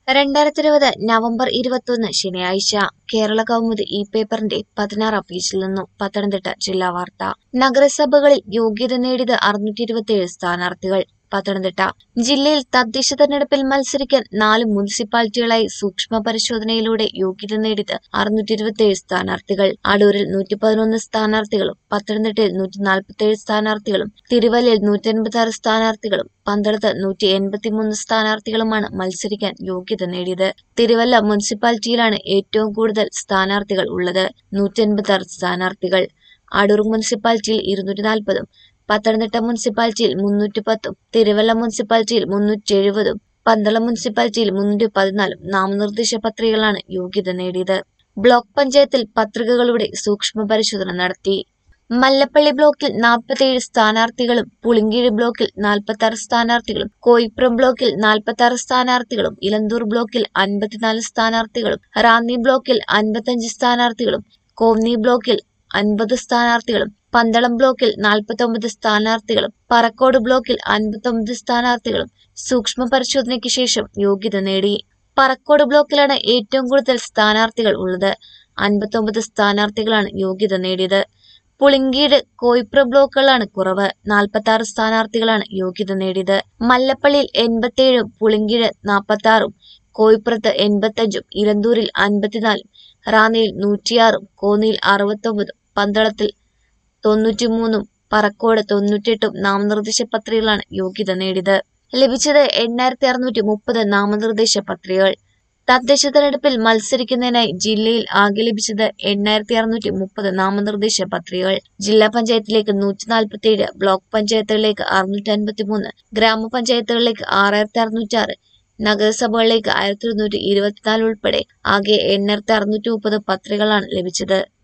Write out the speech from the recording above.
രണ്ടായിരത്തി ഇരുപത് നവംബർ ഇരുപത്തൊന്ന് ശനിയാഴ്ച കേരള കൗമുദി ഈ പേപ്പറിന്റെ പതിനാറാം പേജിൽ നിന്നും പത്തനംതിട്ട ജില്ലാ വാർത്ത നഗരസഭകളിൽ യോഗ്യത നേടിയത് അറുന്നൂറ്റി ഇരുപത്തിയേഴ് സ്ഥാനാർത്ഥികൾ പത്തനംതിട്ട ജില്ലയിൽ തദ്ദേശ തെരഞ്ഞെടുപ്പിൽ മത്സരിക്കാൻ നാല് മുനിസിപ്പാലിറ്റികളായി സൂക്ഷ്മ പരിശോധനയിലൂടെ യോഗ്യത നേടിയത് അറുന്നൂറ്റി ഇരുപത്തിയേഴ് സ്ഥാനാർത്ഥികൾ അടൂരിൽ നൂറ്റി പതിനൊന്ന് സ്ഥാനാർത്ഥികളും പത്തനംതിട്ടയിൽ നൂറ്റി നാൽപ്പത്തിയേഴ് സ്ഥാനാർത്ഥികളും തിരുവല്ലയിൽ നൂറ്റി അൻപത്തി ആറ് സ്ഥാനാർത്ഥികളും പന്തളത്ത് നൂറ്റി എൺപത്തിമൂന്ന് സ്ഥാനാർത്ഥികളുമാണ് മത്സരിക്കാൻ യോഗ്യത നേടിയത് തിരുവല്ല മുനിസിപ്പാലിറ്റിയിലാണ് ഏറ്റവും കൂടുതൽ സ്ഥാനാർത്ഥികൾ ഉള്ളത് നൂറ്റി എൺപത്തി ആറ് സ്ഥാനാർത്ഥികൾ അടൂർ മുനിസിപ്പാലിറ്റിയിൽ ഇരുന്നൂറ്റി നാൽപ്പതും പത്തനംതിട്ട മുനിസിപ്പാലിറ്റിയിൽ മുന്നൂറ്റി പത്തും തിരുവല്ല മുനിസിപ്പാലിറ്റിയിൽ മുന്നൂറ്റി എഴുപതും പന്തളം മുനിസിപ്പാലിറ്റിയിൽ മുന്നൂറ്റി പതിനാലും നാമനിർദ്ദേശ പത്രികകളാണ് യോഗ്യത നേടിയത് ബ്ലോക്ക് പഞ്ചായത്തിൽ പത്രികകളുടെ സൂക്ഷ്മ പരിശോധന നടത്തി മല്ലപ്പള്ളി ബ്ലോക്കിൽ നാൽപ്പത്തിയേഴ് സ്ഥാനാർത്ഥികളും പുളിങ്കീഴ് ബ്ലോക്കിൽ നാൽപ്പത്തി ആറ് സ്ഥാനാർത്ഥികളും കോയിപ്പുറം ബ്ലോക്കിൽ നാൽപ്പത്തി ആറ് സ്ഥാനാർത്ഥികളും ഇലന്തൂർ ബ്ലോക്കിൽ അൻപത്തിനാല് സ്ഥാനാർത്ഥികളും റാന്നി ബ്ലോക്കിൽ അൻപത്തഞ്ച് സ്ഥാനാർത്ഥികളും കോന്നി ബ്ലോക്കിൽ അൻപത് സ്ഥാനാർത്ഥികളും പന്തളം ബ്ലോക്കിൽ നാൽപ്പത്തൊമ്പത് സ്ഥാനാർത്ഥികളും പറക്കോട് ബ്ലോക്കിൽ അൻപത്തൊമ്പത് സ്ഥാനാർത്ഥികളും സൂക്ഷ്മ പരിശോധനയ്ക്ക് ശേഷം യോഗ്യത നേടി പറക്കോട് ബ്ലോക്കിലാണ് ഏറ്റവും കൂടുതൽ സ്ഥാനാർത്ഥികൾ ഉള്ളത് അൻപത്തൊമ്പത് സ്ഥാനാർത്ഥികളാണ് യോഗ്യത നേടിയത് പുളിങ്കീട് കോയിപ്ര ബ്ലോക്കുകളാണ് കുറവ് നാൽപ്പത്തി ആറ് സ്ഥാനാർത്ഥികളാണ് യോഗ്യത നേടിയത് മല്ലപ്പള്ളിയിൽ എൺപത്തിയേഴും പുളിങ്കീട് നാൽപ്പത്തി ആറും കോയിപ്പുറത്ത് എൺപത്തഞ്ചും ഇലന്തൂരിൽ അൻപത്തിനാലും റാന്നിയിൽ നൂറ്റിയാറും കോന്നിയിൽ അറുപത്തൊമ്പതും പന്തളത്തിൽ തൊണ്ണൂറ്റിമൂന്നും പറക്കോട് തൊണ്ണൂറ്റിയെട്ടും നാമനിർദ്ദേശ പത്രികകളാണ് യോഗ്യത നേടിയത് ലഭിച്ചത് എണ്ണായിരത്തി അറുന്നൂറ്റി മുപ്പത് നാമനിർദ്ദേശ പത്രികകൾ തദ്ദേശ തെരഞ്ഞെടുപ്പിൽ മത്സരിക്കുന്നതിനായി ജില്ലയിൽ ആകെ ലഭിച്ചത് എണ്ണായിരത്തി അറുന്നൂറ്റി മുപ്പത് നാമനിർദ്ദേശ പത്രികകൾ ജില്ലാ പഞ്ചായത്തിലേക്ക് നൂറ്റി നാൽപ്പത്തിയേഴ് ബ്ലോക്ക് പഞ്ചായത്തുകളിലേക്ക് അറുന്നൂറ്റി അൻപത്തി മൂന്ന് ഗ്രാമപഞ്ചായത്തുകളിലേക്ക് ആറായിരത്തി അറുന്നൂറ്റി ആറ് നഗരസഭകളിലേക്ക് ആയിരത്തി ഇരുന്നൂറ്റി ഇരുപത്തിനാല് ഉൾപ്പെടെ ആകെ എണ്ണായിരത്തി അറുന്നൂറ്റി മുപ്പത് പത്രികകളാണ് ലഭിച്ചത്